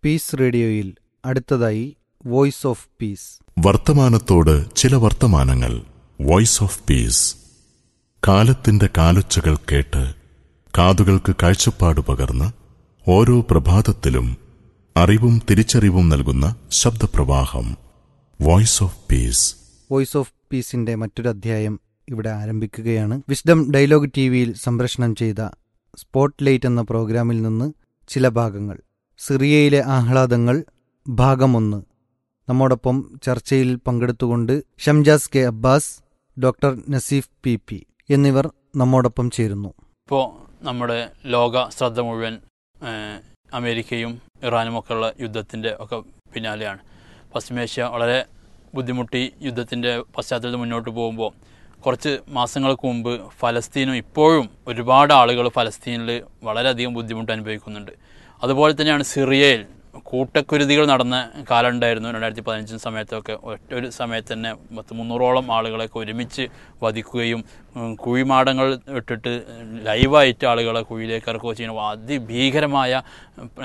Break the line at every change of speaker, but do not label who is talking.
piece റേഡിയോയിൽ അടുത്തതായി voice of piece
വർത്തമാനത്തോട് ചില വർത്തമാനങ്ങൾ വോയിസ് ഓഫ് പീസ് കാലത്തിന്റെ കാലൊച്ചകൾ കേട്ട് കാതുകൾക്ക് കാഴ്ചപ്പാട് പകർന്ന് ഓരോ പ്രഭാതത്തിലും അറിവും തിരിച്ചറിവും നൽകുന്ന ശബ്ദപ്രവാഹം Voice of Peace
Voice of പീസിന്റെ മറ്റൊരു അധ്യായം ഇവിടെ ആരംഭിക്കുകയാണ് വിസ്ഡം ഡയലോഗ് ടി വിയിൽ സംപ്രേഷണം ചെയ്ത സ്പോട്ട് ലൈറ്റ് എന്ന പ്രോഗ്രാമിൽ നിന്ന് ചില ഭാഗങ്ങൾ സിറിയയിലെ ആഹ്ലാദങ്ങൾ ഭാഗമൊന്ന് നമ്മോടൊപ്പം ചർച്ചയിൽ പങ്കെടുത്തുകൊണ്ട് Shamjas K Abbas doctor Naseef P P എന്നിവർ നമ്മോടൊപ്പം ചേരുന്നു
ഇപ്പോൾ നമ്മുടെ ലോക ശ്രദ്ധ മുഴുവൻ ഏഹ്, അമേരിക്കയും ഇറാനും ഒക്കെ ഉള്ള യുദ്ധത്തിൻ്റെ ഒക്കെ പിന്നാലെയാണ് പശ്ചിമേഷ്യ വളരെ ബുദ്ധിമുട്ടി യുദ്ധത്തിൻ്റെ പശ്ചാത്തലത്തിൽ മുന്നോട്ട് പോകുമ്പോൾ കുറച്ച് മാസങ്ങൾക്ക് മുമ്പ് ഫലസ്തീനും ഇപ്പോഴും ഒരുപാട് ആളുകൾ ഫലസ്തീനിൽ വളരെയധികം ബുദ്ധിമുട്ട് അനുഭവിക്കുന്നുണ്ട് അതുപോലെ തന്നെയാണ് സിറിയയിൽ കൂട്ടക്കുരുതികൾ നടന്ന കാലം ഉണ്ടായിരുന്നു രണ്ടായിരത്തി പതിനഞ്ചിന് സമയത്തൊക്കെ ഒറ്റ ഒരു സമയത്ത് തന്നെ പത്ത് മുന്നൂറോളം ആളുകളെയൊക്കെ ഒരുമിച്ച് വധിക്കുകയും ഉം, കുഴിമാടങ്ങൾ ഇട്ടിട്ട് ലൈവായിട്ട് ആളുകളെ കുഴിയിലേക്ക് ഇറക്കുകയും ചെയ്യുന്ന അതിഭീകരമായ